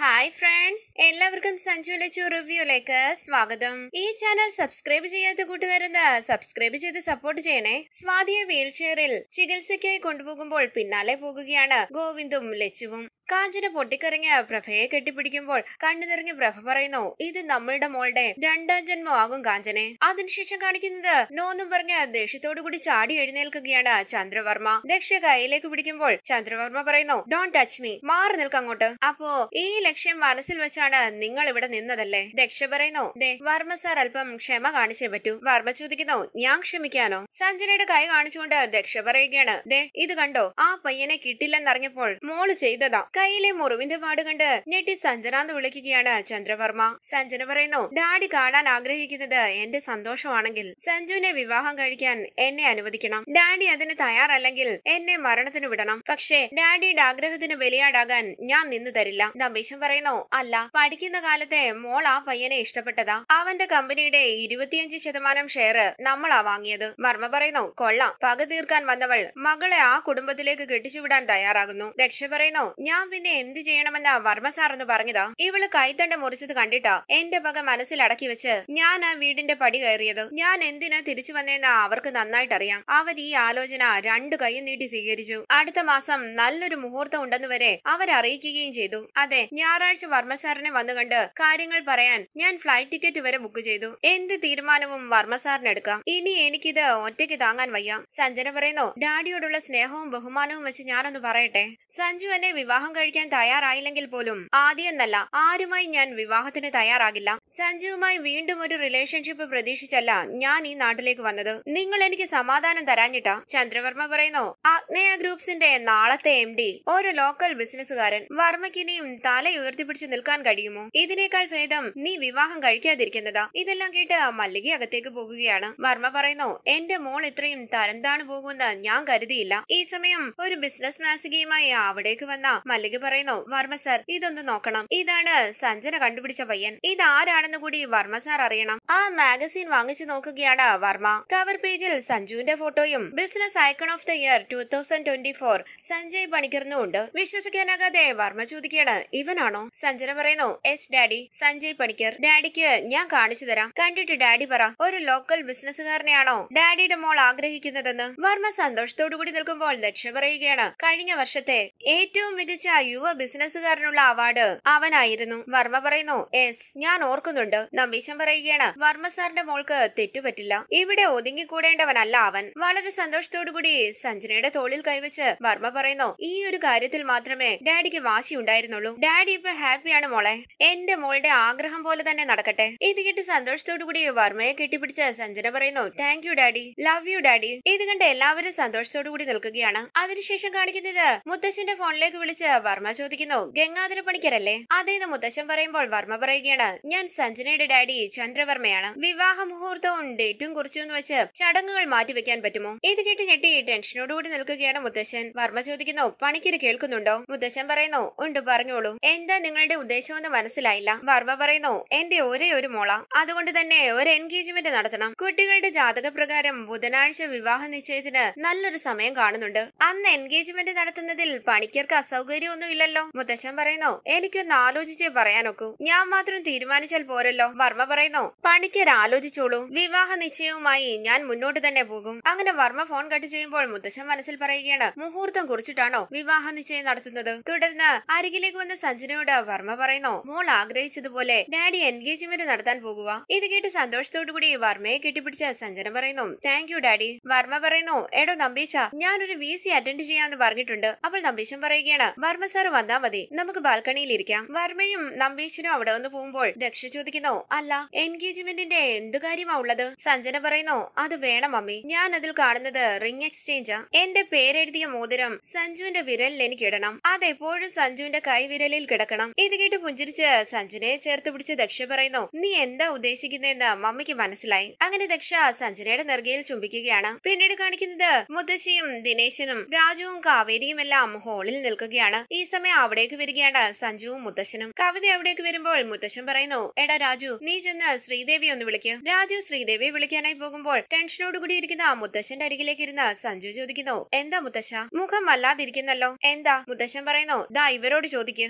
hi friends എല്ലാവർക്കും സഞ്ജു ലച്ചു റിവ്യൂലേക്ക് സ്വാഗതം ഈ ചാനൽ സബ്സ്ക്രൈബ് ചെയ്യാത്ത കൂട്ടുകാരൊന്ന് സബ്സ്ക്രൈബ് ചെയ്ത് സപ്പോർട്ട് ചെയ്യണേ സ്വാതിയെ വീൽ ചെയറിൽ ചികിത്സയ്ക്കായി കൊണ്ടുപോകുമ്പോൾ പിന്നാലെ പോകുകയാണ് ഗോവിന്ദും ലച്ചുവും കാഞ്ചന പൊട്ടിക്കറിഞ്ഞ പ്രഭയെ കെട്ടിപ്പിടിക്കുമ്പോൾ കണ്ണു നിറഞ്ഞ പ്രഭ പറയുന്നു ഇത് നമ്മളുടെ മോളുടെ രണ്ടാം ജന്മം ആകും കാഞ്ചനെ അതിനുശേഷം കാണിക്കുന്നത് നോന്നും പറഞ്ഞ് ദേഷ്യത്തോടു കൂടി ചാടി എഴുന്നേൽക്കുകയാണ് ചന്ദ്രവർമ്മ ദക്ഷ കൈയിലേക്ക് പിടിക്കുമ്പോൾ ചന്ദ്രവർമ്മ പറയുന്നു ഡോൺ ടച്ച് മീ മാറി നിൽക്കങ്ങോട്ട് അപ്പോ ഈ ലക്ഷ്യം മനസ്സിൽ വെച്ചാണ് നിങ്ങൾ ഇവിടെ നിന്നതല്ലേ ദക്ഷ പറയുന്നു ദേ വർമ്മ സാർ അല്പം ക്ഷമ കാണിച്ചേ പറ്റൂ വർമ്മ ചോദിക്കുന്നു ഞാൻ ക്ഷമിക്കാനോ സഞ്ജനയുടെ കൈ കാണിച്ചുകൊണ്ട് ദക്ഷ പറയുകയാണ് ദേ ഇത് കണ്ടോ ആ പയ്യനെ കിട്ടില്ലെന്നറിഞ്ഞപ്പോൾ മോള് ചെയ്തതാ കയ്യിലെ മുറിവിന്റെ പാട് കണ്ട് ഞെട്ടി സഞ്ജന എന്ന് വിളിക്കുകയാണ് ചന്ദ്രവർമ്മ സഞ്ജന പറയുന്നു ഡാഡി കാണാൻ ആഗ്രഹിക്കുന്നത് എന്റെ സന്തോഷമാണെങ്കിൽ സഞ്ജുവിനെ വിവാഹം കഴിക്കാൻ എന്നെ അനുവദിക്കണം ഡാഡി അതിന് തയ്യാറല്ലെങ്കിൽ എന്നെ മരണത്തിന് വിടണം പക്ഷേ ഡാഡിയുടെ ആഗ്രഹത്തിന് ബലിയാടാകാൻ ഞാൻ നിന്നു തരില്ല നമ്പീശൻ പറയുന്നു അല്ല പഠിക്കുന്ന കാലത്തെ മോൾ ആ പയ്യനെ ഇഷ്ടപ്പെട്ടതാ അവന്റെ കമ്പനിയുടെ ഇരുപത്തിയഞ്ച് ശതമാനം ഷെയർ നമ്മളാ വാങ്ങിയത് വർമ്മ പറയുന്നു കൊള്ളാം പക തീർക്കാൻ വന്നവൾ മകളെ ആ കുടുംബത്തിലേക്ക് കെട്ടിച്ചുവിടാൻ തയ്യാറാകുന്നു ദക്ഷ പറയുന്നു ഞാൻ പിന്നെ എന്ത് ചെയ്യണമെന്ന വർമ്മ സാർ എന്ന് പറഞ്ഞതാ ഇവള് കൈത്തണ്ട മുറിച്ചത് കണ്ടിട്ടാ എന്റെ പക മനസ്സിൽ അടക്കി വെച്ച് ഞാൻ ആ വീടിന്റെ പടി കയറിയത് ഞാൻ എന്തിനാ തിരിച്ചു വന്നേന്ന് അവർക്ക് നന്നായിട്ട് അറിയാം അവർ ഈ ആലോചന രണ്ടു കൈയും നീട്ടി സ്വീകരിച്ചു അടുത്ത മാസം നല്ലൊരു മുഹൂർത്തം ഉണ്ടെന്ന് വരെ അവരറിയിക്കുകയും ചെയ്തു അതെ ഞായറാഴ്ച വർമ്മ സാറിനെ വന്നു കണ്ട് കാര്യങ്ങൾ പറയാൻ ഞാൻ ഫ്ലൈറ്റ് ടിക്കറ്റ് വരെ ബുക്ക് ചെയ്തു എന്ത് തീരുമാനവും വർമ്മ സാറിന് എടുക്കാം ഇനി എനിക്കിത് ഒറ്റയ്ക്ക് താങ്ങാൻ വയ്യ സഞ്ജന പറയുന്നു ഡാഡിയോടുള്ള സ്നേഹവും ബഹുമാനവും വെച്ച് ഞാനൊന്ന് പറയട്ടെ സഞ്ജു എന്നെ വിവാഹം കഴിക്കാൻ തയ്യാറായില്ലെങ്കിൽ പോലും ആദ്യമല്ല ആരുമായി ഞാൻ വിവാഹത്തിന് തയ്യാറാകില്ല സഞ്ജുവുമായി വീണ്ടും ഒരു റിലേഷൻഷിപ്പ് പ്രതീക്ഷിച്ചല്ല ഞാൻ ഈ നാട്ടിലേക്ക് വന്നത് നിങ്ങൾ എനിക്ക് സമാധാനം തരാഞ്ഞിട്ടാ ചന്ദ്രവർമ്മ പറയുന്നു ആഗ്നേയ ഗ്രൂപ്പ്സിന്റെ നാളത്തെ എം ഡി ഒരു ലോക്കൽ ബിസിനസ്സുകാരൻ വർമ്മയ്ക്കിനിയും തല ഉയർത്തിപ്പിടിച്ച് നിൽക്കാൻ കഴിയുമോ ഇതിനേക്കാൾ ഭേദം നീ വിവാഹം കഴിക്കാതിരിക്കുന്നതാ ഇതെല്ലാം കേട്ട് മല്ലിക അകത്തേക്ക് പോകുകയാണ് വർമ്മ പറയുന്നു എന്റെ മോൾ ഇത്രയും തരംതാണ് പോകുമെന്ന് ഞാൻ കരുതിയില്ല ഈ സമയം ഒരു ബിസിനസ് മാസികയുമായി അവിടേക്ക് വന്ന മല്ലിക പറയുന്നു വർമ്മ സാർ ഇതൊന്ന് നോക്കണം ഇതാണ് സഞ്ജന കണ്ടുപിടിച്ച പയ്യൻ ഇതാരാണെന്ന് കൂടി വർമ്മ സാർ അറിയണം ആ മാഗസിൻ വാങ്ങിച്ചു നോക്കുകയാണ് വർമ്മ കവർ പേജിൽ സഞ്ജുവിന്റെ ഫോട്ടോയും business icon of the year two thousand twenty four Sanjay പണിക്കറിനും ഉണ്ട് വിശ്വസിക്കാനാകാതെ വർമ്മ ചോദിക്കുകയാണ് ഇവനാണോ സഞ്ജന പറയുന്നു എസ് ഡാഡി സഞ്ജയ് പണിക്കർ ഡാഡിക്ക് ഞാൻ കാണിച്ചു തരാം കണ്ടിട്ട് ഡാഡി പറ ഒരു ലോക്കൽ ബിസിനസ്സുകാരനെയാണോ ഡാഡിയുടെ മോൾ ആഗ്രഹിക്കുന്നതെന്ന് വർമ്മ സന്തോഷത്തോടു കൂടി നിൽക്കുമ്പോൾ ദക്ഷ പറയുകയാണ് കഴിഞ്ഞ വർഷത്തെ ഏറ്റവും മികച്ച യുവ ബിസിനസ്സുകാരനുള്ള അവാർഡ് അവനായിരുന്നു വർമ്മ പറയുന്നു എസ് ഞാൻ ഓർക്കുന്നുണ്ട് നമ്പീശൻ പറയുകയാണ് വർമ്മ സാറിന്റെ മോൾക്ക് തെറ്റുപറ്റില്ല ഇവിടെ ഒതുങ്ങിക്കൂടേണ്ടവനല്ല അവൻ വളരെ സന്തോഷത്തോടു കൂടി സഞ്ജനയുടെ തോളിൽ കൈവച്ച് വർമ്മ പറയുന്നു ഈ ഒരു കാര്യത്തിൽ മാത്രമേ ഡാഡിക്ക് വാശി ഉണ്ടായിരുന്നുള്ളൂ ഡാഡി ഇപ്പൊ ഹാപ്പിയാണ് മോളെ എന്റെ മോളുടെ ആഗ്രഹം പോലെ തന്നെ നടക്കട്ടെ ഇത് കേട്ട് സന്തോഷത്തോടു കൂടി വർമ്മയെ കെട്ടിപ്പിടിച്ച് സഞ്ജന പറയുന്നു thank you daddy love you daddy ഇത് കണ്ട് എല്ലാവരും സന്തോഷത്തോടു കൂടി നിൽക്കുകയാണ് അതിനുശേഷം കാണിക്കുന്നത് മുത്തശ്ശന്റെ ഫോണിലേക്ക് വിളിച്ച് വർമ്മ ചോദിക്കുന്നു ഗംഗാധര പണിക്കരല്ലേ അതേന്ന് മുത്തശ്ശൻ പറയുമ്പോൾ വർമ്മ പറയുകയാണ് ഞാൻ സഞ്ജനയുടെ ഡാഡി ചന്ദ്രവർമ്മയാണ് വിവാഹ മുഹൂർത്തവും ഡേറ്റും കുറിച്ചു എന്ന് വെച്ച് ചടങ്ങുകൾ മാറ്റിവെക്കാൻ പറ്റുമോ ഇത് കേട്ട് ഞെട്ടി ടെൻഷനോടുകൂടി നിൽക്കുകയാണ് മുത്തശ്ശൻ വർമ്മ ചോദിക്കുന്നു പണിക്കര് കേൾക്കുന്നുണ്ടോ മുത്തശ്ശൻ പറയുന്നു ഉണ്ട് പറഞ്ഞോളൂ എന്താ നിങ്ങളുടെ ഉദ്ദേശമെന്ന് മനസ്സിലായില്ല വർമ്മ പറയുന്നു എന്റെ ഒരേ ഒരു മോള അതുകൊണ്ട് തന്നെ ഒരു എൻഗേജ്മെന്റ് നടത്തണം കുട്ടികളുടെ ജാതക പ്രകാരം ബുധനാഴ്ച വിവാഹ നിശ്ചയത്തിന് നല്ലൊരു സമയം കാണുന്നുണ്ട് അന്ന് എൻഗേജ്മെന്റ് നടത്തുന്നതിൽ പണിക്കർക്ക് അസൗകര്യമൊന്നുമില്ലല്ലോ മുത്തശ്ശൻ പറയുന്നു എനിക്കൊന്ന് ആലോചിച്ചേ പറയാനൊക്കൂ ഞാൻ മാത്രം തീരുമാനിച്ചാൽ പോരല്ലോ വർമ്മ പറയുന്നു പണിക്കർ ആലോചിച്ചോളൂ വിവാഹ നിശ്ചയവുമായി ഞാൻ മുന്നോട്ട് തന്നെ പോകും അങ്ങനെ വർമ്മ ഫോൺ കട്ട് ചെയ്യുമ്പോൾ മുത്തശ്ശൻ മനസ്സിൽ പറയുകയാണ് മുഹൂർത്തം കുറിച്ചിട്ടാണോ വിവാഹ നിശ്ചയം നടത്തുന്നത് തുടർന്ന് അരികിലേക്ക് വന്ന സഞ്ജനയോട് വർമ്മ പറയുന്നു മോൾ ആഗ്രഹിച്ചതുപോലെ ഡാഡി എൻഗേജ്മെന്റ് നടത്താൻ പോകുക ഇത് കേട്ട് സന്തോഷത്തോടു കൂടി വർമ്മയെ കെട്ടിപ്പിടിച്ച സഞ്ജന പറയുന്നു താങ്ക് യു ഡാഡി വർമ്മ പറയുന്നു എടോ നമ്പീശ ഞാനൊരു വി സി അറ്റൻഡ് ചെയ്യാന്ന് പറഞ്ഞിട്ടുണ്ട് അപ്പോൾ നമ്പീശൻ പറയുകയാണ് വർമ്മ സാർ വന്നാ മതി നമുക്ക് ബാൽക്കണിയിൽ ഇരിക്കാം വർമ്മയും നമ്പീശനും അവിടെ ഒന്ന് പോകുമ്പോൾ ദക്ഷ ചോദിക്കുന്നു അല്ല എൻഗേജ്മെന്റിന്റെ എന്ത് കാര്യമാ ഉള്ളത് സഞ്ജന പറയുന്നു അത് വേണം മമ്മി ഞാൻ അതിൽ കാണുന്നത് റിംഗ് എക്സ്ചേഞ്ചാ എന്റെ പേരെഴുതിയ മോതിരം സഞ്ജുവിന്റെ വിരലിൽ എനിക്ക് ഇടണം അതെപ്പോഴും സഞ്ജുവിന്റെ കൈവിരലിൽ കിടക്കണം ഇത് കേട്ട് പുഞ്ചിരിച്ച് സഞ്ജനയെ ചേർത്ത് പിടിച്ച് ദക്ഷ പറയുന്നു നീ എന്താ ഉദ്ദേശിക്കുന്നതെന്ന് മമ്മിക്ക് മനസ്സിലായി അങ്ങനെ ദക്ഷ സഞ്ജനയുടെ നെറുകയിൽ ചുംബിക്കുകയാണ് പിന്നീട് കാണിക്കുന്നത് മുത്തശ്ശിയും ദിനേശനും രാജുവും കാവേരിയും എല്ലാം ഹോളിൽ നിൽക്കുകയാണ് ഈ സമയം അവിടേക്ക് വരികയാണ് സഞ്ജുവും മുത്തശ്ശനും കവിത അവിടേക്ക് വരുമ്പോൾ മുത്തശ്ശൻ പറയുന്നു എടാ രാജു നീ ചെന്ന് ശ്രീദേവി ഒന്ന് വിളിക്ക് രാജു ശ്രീദേവിയെ വിളിക്കാനായി പോകുമ്പോൾ ടെൻഷനോടുകൂടി ഇരിക്കുന്ന ആ മുത്തശ്ശന്റെ അരികിലേക്ക് ഇരുന്ന സഞ്ജു ചോദിക്കുന്നു എന്താ മുത്തശ്ശ മുഖം വല്ലാതിരിക്കുന്നല്ലോ എന്താ മുത്തശ്ശൻ പറയുന്നു ദാ ഇവരോട് ചോദിക്ക് ഇവള്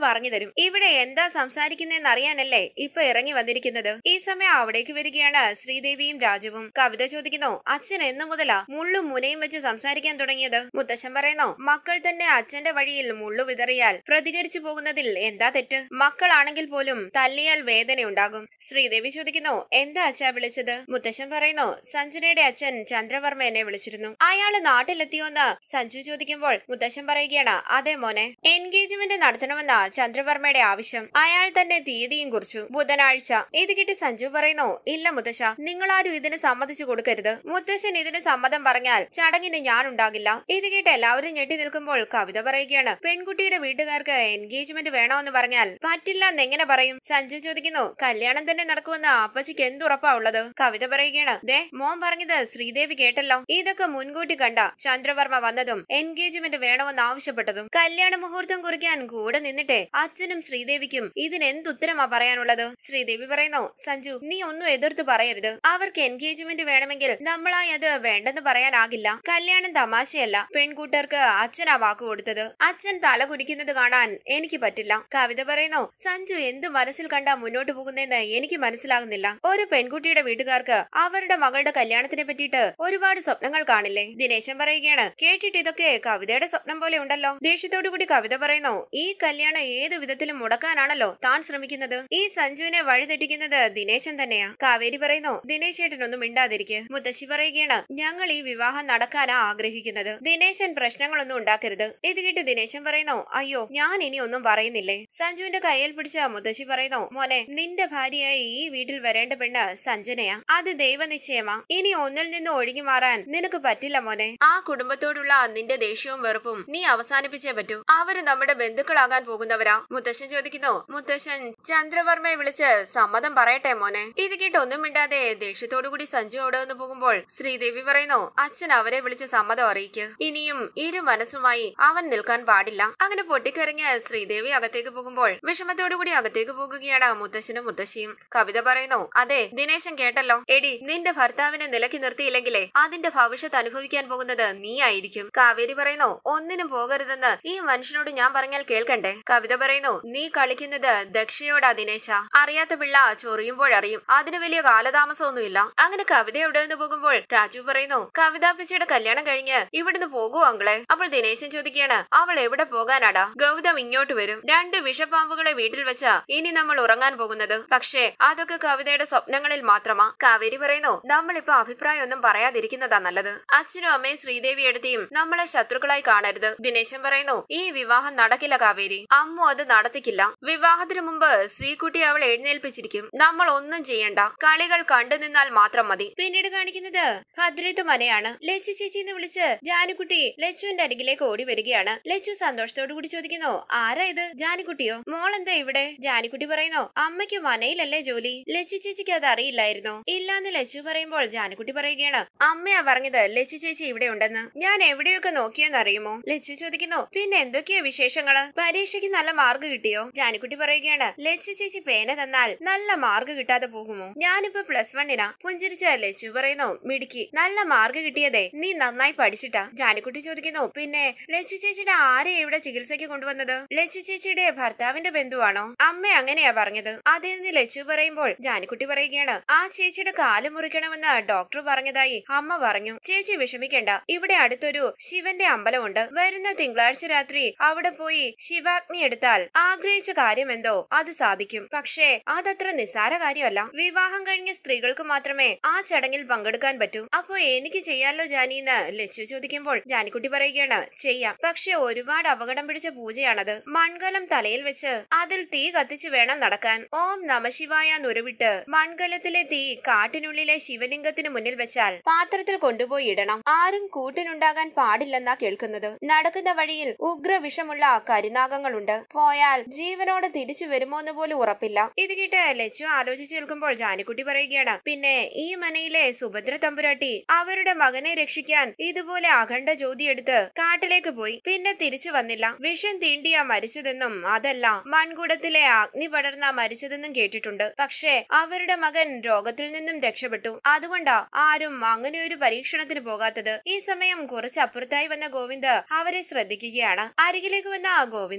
പറഞ്ഞു തരും ഇവിടെ എന്താ സംസാരിക്കുന്നതെന്ന് അറിയാനല്ലേ ഇപ്പൊ ഇറങ്ങി വന്നിരിക്കുന്നത് ഈ സമയം അവിടേക്ക് വരികയാണ് ശ്രീദേവിയും രാജുവും കവിത ചോദിക്കുന്നു അച്ഛൻ എന്നു മുതലാ മുള്ളും മുനയും വെച്ച് സംസാരിക്കാൻ തുടങ്ങിയത് മുത്തശ്ശൻ പറയുന്നു മക്കൾ തന്നെ അച്ഛന്റെ വഴിയിൽ മുള്ളു വിതറിയാൽ പ്രതികരിച്ചു പോകുന്നതിൽ എന്താ തെറ്റ് മക്കളാണെങ്കിൽ പോലും തല്ലിയാൽ വേദനയുണ്ടാകും ശ്രീദേവി ചോദിക്കുന്നു എന്താ അച്ഛാ വിളിച്ചത് മുത്തശ്ശൻ പറയുന്നു സഞ്ജനയുടെ അച്ഛൻ ചന്ദ്രവർമ്മ എന്നെ വിളിച്ചിരുന്നു അയാള് നാട്ടിലെത്തിയോന്ന് സഞ്ജു ചോദിക്കുമ്പോൾ മുത്തശ്ശൻ പറയുകയാണ് അതെ മോനെ എൻഗേജ്മെന്റ് നടത്തണമെന്ന ചന്ദ്രവർമ്മയുടെ ആവശ്യം അയാൾ തന്നെ തീയതിയും കുറിച്ചു ബുധനാഴ്ച ഇത് കിട്ടി സഞ്ജു പറയുന്നു ഇല്ല മുത്തശ്ശ നിങ്ങളാരും ഇതിന് സമ്മതിച്ചു കൊടുക്കരുത് മുത്തശ്ശൻ ഇതിന് സമ്മതം പറഞ്ഞാൽ ചടങ്ങിന് ഞാൻ ഉണ്ടാകില്ല ഇത് കേട്ട് എല്ലാവരും ഞെട്ടി നിൽക്കുമ്പോൾ കവിത പറയുകയാണ് പെൺകുട്ടിയുടെ വീട്ടുകാർക്ക് എൻഗേജ്മെന്റ് വേണമെന്ന് പറഞ്ഞാൽ പറ്റില്ല എന്നെങ്ങനെ പറയും സഞ്ജു ചോദിക്കുന്നു കല്യാണം തന്നെ നടക്കുമെന്ന് അപ്പച്ചിക്ക് എന്തുറപ്പാ ഉള്ളത് കവിത പറയുകയാണ് ദേ മോൻ പറഞ്ഞത് ശ്രീദേവി കേട്ടല്ലോ ഇതൊക്കെ മുൻകൂട്ടി കണ്ട ചന്ദ്രവർമ്മ വന്നതും എൻഗേജ്മെന്റ് വേണമെന്ന് ആവശ്യപ്പെട്ടതും കല്യാണ മുഹൂർത്തം കുറിക്കാൻ കൂടെ നിന്നിട്ടെ അച്ഛനും ശ്രീദേവിക്കും ഇതിന് എന്തുത്തരമാ പറയാനുള്ളത് ശ്രീദേവി പറയുന്നു സഞ്ജു നീ ഒന്നും എതിർത്ത് പറയരുത് അവർക്ക് എൻഗേജ്മെന്റ് വേണമെങ്കിൽ നമ്മളായി അത് വേണ്ടെന്ന് പറയാനാകില്ല കല്യാണം തമാശയല്ല പെൺകൂട്ടർക്ക് അച്ഛനാ വാക്ക് കൊടുത്തത് അച്ഛൻ തല കുനിക്കുന്നത് കാണാൻ എനിക്ക് പറ്റില്ല കവിത പറയുന്നു സഞ്ജു എന്ത് മനസ്സിൽ കണ്ടാ മുന്നോട്ട് പോകുന്നതെന്ന് എനിക്ക് മനസ്സിലാകുന്നില്ല ഒരു പെൺകുട്ടിയുടെ വീട്ടുകാർക്ക് അവരുടെ മകളുടെ കല്യാണത്തിനെ പറ്റിയിട്ട് ഒരുപാട് സ്വപ്നങ്ങൾ കാണില്ലേ ദിനേശൻ പറയുകയാണ് കേട്ടിട്ട് ഇതൊക്കെ കവിതയുടെ സ്വപ്നം പോലെ ഉണ്ടല്ലോ ദേഷ്യത്തോടു കൂടി കവിത പറയുന്നു ഈ കല്യാണം ഏതു വിധത്തിലും മുടക്കാനാണല്ലോ താൻ ശ്രമിക്കുന്നത് ഈ സഞ്ജുവിനെ വഴിതെറ്റിക്കുന്നത് ദിനേശൻ തന്നെയാ കാവേരി പറയുന്നു ദിനേശ് ചേട്ടനൊന്നും മിണ്ടാതിരിക്കെ മുത്തശ്ശി പറയുകയാണ് ഞങ്ങൾ ഈ വിവാഹം നടക്കാനാ ആഗ്രഹിക്കുന്നത് ദിനേശൻ പ്രശ്നങ്ങളൊന്നും ഉണ്ടാക്കരുത് ഇത് കേട്ട് ദിനേശൻ പറയുന്നു അയ്യോ ഞാൻ ഇനി ഒന്നും പറയുന്നില്ലേ സഞ്ജുവിന്റെ കയ്യിൽ പിടിച്ച മുത്തശ്ശി പറയുന്നു മോനെ നിന്റെ ഭാര്യയായി ഈ വീട്ടിൽ വരേണ്ട പെണ്ണ് സഞ്ജനയാ അത് ദൈവനിശ്ചയമാ ഇനി ഒന്നിൽ നിന്ന് ഒഴുകി മാറാൻ നിനക്ക് പറ്റില്ല മോനെ ആ കുടുംബത്തോടുള്ള നിന്റെ ദേഷ്യവും വെറുപ്പും നീ അവസാനിപ്പിച്ചേ പറ്റൂ അവര് നമ്മുടെ ബന്ധുക്കളാകാൻ പോകുന്നവരാ മുത്തശ്ശൻ ചോദിക്കുന്നു മുത്തശ്ശൻ ചന്ദ്രവർമ്മയെ വിളിച്ച് സമ്മതം പറയട്ടെ മോനെ ഇത് കേട്ട് ഒന്നും മിണ്ടാതെ ദേഷ്യത്തോടു കൂടി സഞ്ജു അവിടെ നിന്ന് പോകുമ്പോൾ ശ്രീദേവി പറയുന്നു അച്ഛൻ അവരെ വിളിച്ച് സമ്മതം അറിയിക്ക് ഇനിയും ഇരു മനസ്സുമായി അവൻ നിൽക്കാൻ പാടില്ല അങ്ങനെ പൊട്ടിക്കരഞ്ഞ് ശ്രീദേവി അകത്തേക്ക് പോകുമ്പോൾ വിഷമത്തോടു കൂടി അകത്തേക്ക് പോകുകയാണ് മുത്തശ്ശനും മുത്തശ്ശിയും കവിത പറയുന്നു അതെ ദിനേശൻ കേട്ടല്ലോ എടി നിന്റെ ഭർത്താവിനെ നിലക്കി നിർത്തിയില്ലെങ്കിലേ അതിന്റെ ഭവിഷ്യത്ത് അനുഭവിക്കാൻ പോകുന്നത് നീ ആയിരിക്കും കാവേരി പറയുന്നു ഒന്നിനും പോകരുതെന്ന് ഈ മനുഷ്യനോട് ഞാൻ പറഞ്ഞാൽ കേൾക്കണ്ടേ കവിത പറയുന്നു നീ കളിക്കുന്നത് ദക്ഷയോടാ ദിനേശ അറിയാത്ത പിള്ള ചൊറിയുമ്പോഴറിയും അതിന് വലിയ കാലതാമസമൊന്നുമില്ല അങ്ങനെ കവിത എവിടെ നിന്ന് പോകുമ്പോൾ രാജു പറയുന്നു കവിതാപ്പിച്ചയുടെ കല്യാണം കഴിഞ്ഞ് ഇവിടുന്ന് പോകുമോ അങ്ങളെ അപ്പോൾ ദിനേശൻ ചോദിക്കുകയാണ് അവൾ എവിടെ പോകാനാടാ ഗൗതം ഇങ്ങോട്ട് വരും രണ്ട് വിഷപ്പാമ്പുകളെ വീട്ടിൽ വെച്ചാ ഇനി നമ്മൾ ഉറങ്ങാൻ പോകുന്നത് പക്ഷേ അതൊക്കെ കവിതയുടെ സ്വപ്നങ്ങളിൽ മാത്രമാ കാവേരി പറയുന്നു നമ്മളിപ്പോ അഭിപ്രായമൊന്നും പറയാതിരിക്കുന്നതാ നല്ലത് അച്ഛനും അമ്മയും ശ്രീദേവി എടുത്തിയും നമ്മളെ ശത്രുക്കളായി കാണരുത് ദിനേശൻ പറയുന്നു ഈ വിവാഹം നടക്കില്ല കാവേരി അമ്മു അത് നടത്തിക്കില്ല വിവാഹത്തിനു മുമ്പ് ശ്രീകുട്ടി അവൾ എഴുന്നേൽപ്പിച്ചിരിക്കും നമ്മൾ ഒന്നും ചെയ്യണ്ട കളികൾ കണ്ടു നിന്നാൽ മാത്രം മതി പിന്നീട് കാണിക്കുന്നത് ഭദ്രത്ത് മനയാണ് ലച്ചു ചേച്ചി എന്ന് വിളിച്ച് ജാനുക്കുട്ടി ലച്ചുവിന്റെ അരികിലേക്ക് ഓടി വരികയാണ് ലച്ചു സന്തോഷത്തോടു കൂടി ചോദിക്കുന്നു ആരാ ഇത് ജാനുക്കുട്ടിയോ മോൾ എന്താ ഇവിടെ ജാനുക്കുട്ടി പറയുന്നു അമ്മയ്ക്ക് മനയിലല്ലേ ജോലി ലച്ചു ചേച്ചിക്ക് അത് അറിയില്ലായിരുന്നു ഇല്ലാന്ന് ലച്ചു പറയുമ്പോൾ ജാനുക്കുട്ടി പറയുകയാണ് അമ്മയാ പറഞ്ഞത് ലച്ചു ചേച്ചി ഇവിടെ ഉണ്ടെന്ന് ഞാൻ എവിടെയൊക്കെ നോക്കിയെന്ന് അറിയുമോ ലച്ചു ചോദിക്കുന്നു പിന്നെ എന്തൊക്കെയാ വിശേഷങ്ങള് പരീക്ഷയ്ക്ക് നല്ല മാർക്ക് കിട്ടിയോ ജാനുക്കുട്ടി പറയുകയാണ് ലച്ചു ചേച്ചി പേന തന്നാൽ നല്ല മാർക്ക് കിട്ടാതെ പോകുമോ ഞാനിപ്പോ പ്ലസ് വണ്ണിനാ പുഞ്ചിരിച്ച ലച്ചു പറയുന്നു മിടുക്കി നല്ല മാർക്ക് കിട്ടിയതേ നീ നന്നായി പഠിച്ചിട്ടാ ജാനിക്കുട്ടി ചോദിക്കുന്നു പിന്നെ ലച്ചു ചേച്ചിയുടെ ആരെ ഇവിടെ ചികിത്സയ്ക്ക് കൊണ്ടുവന്നത് ലച്ചു ചേച്ചിയുടെ ഭർത്താവിന്റെ ബന്ധുവാണോ അമ്മ അങ്ങനെയാ പറഞ്ഞത് അതെന്ന് ലച്ചു പറയുമ്പോൾ ജാനിക്കുട്ടി പറയുകയാണ് ആ ചേച്ചിയുടെ കാല് മുറിക്കണമെന്ന് ഡോക്ടർ പറഞ്ഞതായി അമ്മ പറഞ്ഞു ചേച്ചി വിഷമിക്കണ്ട ഇവിടെ അടുത്തൊരു ശിവന്റെ അമ്പലമുണ്ട് വരുന്ന തിങ്കളാഴ്ച രാത്രി അവിടെ പോയി ശിവാഗ്നി എടുത്താൽ ആഗ്രഹിച്ച കാര്യം എന്തോ അത് സാധിക്കും പക്ഷേ അതത്ര നിസ്സാര കാര്യമല്ല വിവാഹം കഴിഞ്ഞ സ്ത്രീകൾക്ക് മാത്രമേ ആ ചടങ്ങിൽ പങ്കെടുക്കാൻ പറ്റൂ അപ്പോ എനിക്ക് ചെയ്യാലോ ജാനിന്ന് ലച്ചു ചോദിക്കുമ്പോൾ ജാനിക്കുട്ടി പറയുകയാണ് ചെയ്യാം പക്ഷെ ഒരുപാട് അപകടം പിടിച്ച പൂജയാണത് മൺകലം തലയിൽ വെച്ച് അതിൽ തീ കത്തിച്ചു വേണം നടക്കാൻ ഓം നമശിവായ നുരുവിട്ട് മൺകലത്തിലെ തീ കാട്ടിനുള്ളിലെ ശിവലിംഗത്തിന് മുന്നിൽ വെച്ചാൽ പാത്രത്തിൽ കൊണ്ടുപോയി ഇടണം ആരും കൂട്ടിനുണ്ടാകാൻ പാടില്ലെന്നാ കേൾക്കുന്നത് നടക്കുന്ന വഴിയിൽ ഉഗ്രവിഷമുള്ള കരിനാഗങ്ങളുണ്ട് പോയാൽ ജീവനോടെ തിരിച്ചു വരുമോ എന്ന് പോലും ഉറപ്പില്ല ഇത് കേട്ട് ലച്ചു ആലോചിച്ച് നിൽക്കുമ്പോൾ ജാനിക്കുട്ടി പറയുകയാണ് പിന്നെ ഈ മനയിലെ സുഭദ്ര തമ്പുരാട്ടി അവരുടെ മകനെ രക്ഷിക്കാൻ ഇതുപോലെ അഖണ്ഡ ജ്യോതി എടുത്ത് കാട്ടിലേക്ക് പോയി പിന്നെ തിരിച്ചു വന്നില്ല വിഷം തീണ്ടിയാ മരിച്ചതെന്നും അതല്ല മൺകുടത്തിലെ അഗ്നി പടർന്ന മരിച്ചതെന്നും കേട്ടിട്ടുണ്ട് പക്ഷേ അവരുടെ മകൻ രോഗത്തിൽ നിന്നും രക്ഷപ്പെട്ടു അതുകൊണ്ടാ ആരും അങ്ങനെ ഒരു പരീക്ഷണത്തിന് പോകാത്തത് ഈ സമയം കുറച്ച് അപ്പുറത്തായി വന്ന ഗോവിന്ദ് അവരെ ശ്രദ്ധിക്കുകയാണ് അരികിലേക്ക് വന്ന ആ ഗോവിന്ദ് ചോദിക്കുന്നു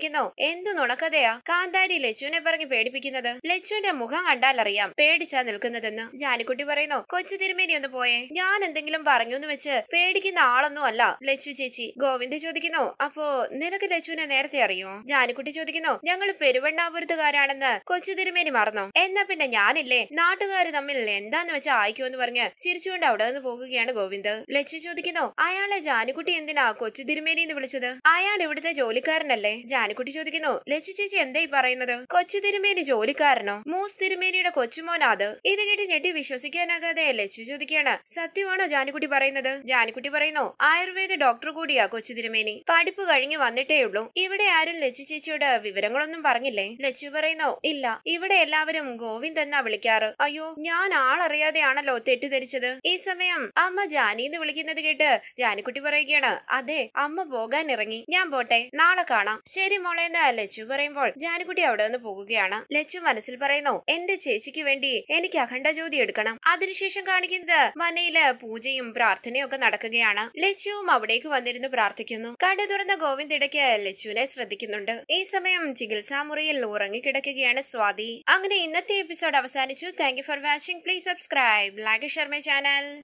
ചോദിക്കുന്നു എന്തു നുണക്കഥയാ കാന്താരി ലച്ചുവിനെ പറഞ്ഞ് പേടിപ്പിക്കുന്നത് ലച്ചുവിന്റെ മുഖം കണ്ടാലറിയാം പേടിച്ചാ നിൽക്കുന്നതെന്ന് ജാനിക്കുട്ടി പറയുന്നു കൊച്ചു തിരുമേനി ഒന്ന് പോയേ ഞാൻ എന്തെങ്കിലും പറഞ്ഞു എന്ന് വെച്ച് പേടിക്കുന്ന ആളൊന്നും അല്ല ലച്ചു ചേച്ചി ഗോവിന്ദ് ചോദിക്കുന്നു അപ്പോ നിനക്ക് ലച്ചുവിനെ നേരത്തെ അറിയോ ജാനിക്കുട്ടി ചോദിക്കുന്നു ഞങ്ങൾ പെരുവണ്ണാപുരത്തുകാരാണെന്ന് കൊച്ചു തിരുമേനി മറന്നോ എന്നാ പിന്നെ ഞാനില്ലേ നാട്ടുകാര് തമ്മിൽ എന്താന്ന് വെച്ചാ ആയിക്കോന്ന് പറഞ്ഞ് ചിരിച്ചുകൊണ്ട് അവിടെ നിന്ന് പോകുകയാണ് ഗോവിന്ദ് ലച്ചു ചോദിക്കുന്നു അയാളെ ജാനിക്കുട്ടി എന്തിനാ കൊച്ചു തിരുമേനി എന്ന് വിളിച്ചത് അയാൾ ഇവിടുത്തെ ജോലിക്കാരനല്ലേ ജാനിക്കുട്ടി ചോദിക്കുന്നു ലച്ചു ചേച്ചി എന്തായി പറയുന്നത് കൊച്ചു തിരുമേനി ജോലിക്കാരനോ മൂസ് തിരുമേനിയുടെ കൊച്ചുമോനാ അത് ഇത് കേട്ട് ഞെട്ടി വിശ്വസിക്കാനാകാതെ ലച്ചു ചോദിക്കുകയാണ് സത്യമാണോ ജാനിക്കുട്ടി പറയുന്നത് ജാനിക്കുട്ടി പറയുന്നു ആയുർവേദ ഡോക്ടർ കൂടിയാ കൊച്ചു തിരുമേനി പഠിപ്പ് കഴിഞ്ഞ് വന്നിട്ടേ ഉള്ളൂ ഇവിടെ ആരും ലച്ചു ചേച്ചിയോട് വിവരങ്ങളൊന്നും പറഞ്ഞില്ലേ ലച്ചു പറയുന്നു ഇല്ല ഇവിടെ എല്ലാവരും ഗോവിന്ദ് എന്നാ വിളിക്കാറ് അയ്യോ ഞാൻ ആളറിയാതെയാണല്ലോ തെറ്റിദ്ധരിച്ചത് ഈ സമയം അമ്മ ജാനി എന്ന് വിളിക്കുന്നത് കേട്ട് ജാനിക്കുട്ടി പറയുകയാണ് അതെ അമ്മ പോകാൻ ഇറങ്ങി ഞാൻ പോട്ടെ നാളെ കാണാം ശരി മോളെ എന്ന് ലച്ചു പറയുമ്പോൾ ജാനിക്കുട്ടി അവിടെ നിന്ന് പോകുകയാണ് ലച്ചു മനസ്സിൽ പറയുന്നു എന്റെ ചേച്ചിക്ക് വേണ്ടി എനിക്ക് അഖണ്ഡ ജ്യോതി എടുക്കണം അതിനുശേഷം കാണിക്കുന്നത് മനയില് പൂജയും പ്രാർത്ഥനയും ഒക്കെ നടക്കുകയാണ് ലച്ചുവും അവിടേക്ക് വന്നിരുന്ന് പ്രാർത്ഥിക്കുന്നു കട തുറന്ന ഗോവിന്ദ് ഇടയ്ക്ക് ലച്ചുവിനെ ശ്രദ്ധിക്കുന്നുണ്ട് ഈ സമയം ചികിത്സാ മുറിയിൽ ഉറങ്ങിക്കിടക്കുകയാണ് സ്വാതി അങ്ങനെ ഇന്നത്തെ എപ്പിസോഡ് അവസാനിച്ചു thank you for watching please subscribe like Sharma channel